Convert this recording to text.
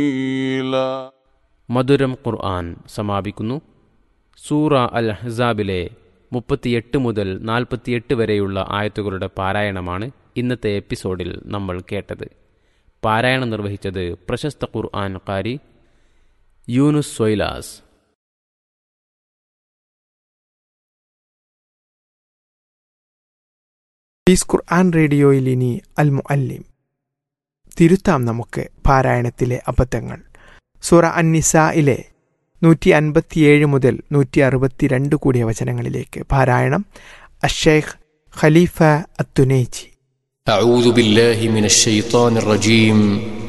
قليلا മധുരം ഖുർആൻ സമാപിക്കുന്നു സൂറ അൽ ഹസാബിലെ മുപ്പത്തിയെട്ട് മുതൽ നാൽപ്പത്തിയെട്ട് വരെയുള്ള ആയത്തുകളുടെ പാരായണമാണ് ഇന്നത്തെ എപ്പിസോഡിൽ നമ്മൾ കേട്ടത് പാരായണം നിർവഹിച്ചത് പ്രശസ്ത ഖുർആൻ കാരി യൂനുസ് സൊയ്ലാസ് പീസ് ഖുർആൻ റേഡിയോയിൽ ഇനി അൽ മുഅല്ലിം തിരുത്താം നമുക്ക് പാരായണത്തിലെ അബദ്ധങ്ങൾ സൂറ അന്നിസയിലെ നൂറ്റി അൻപത്തിയേഴ് മുതൽ നൂറ്റി അറുപത്തിരണ്ട് കൂടിയ വചനങ്ങളിലേക്ക് പാരായണം അഷേഖ് ഖലീഫ അത്തുനേജി أعوذ بالله من الشيطان الرجيم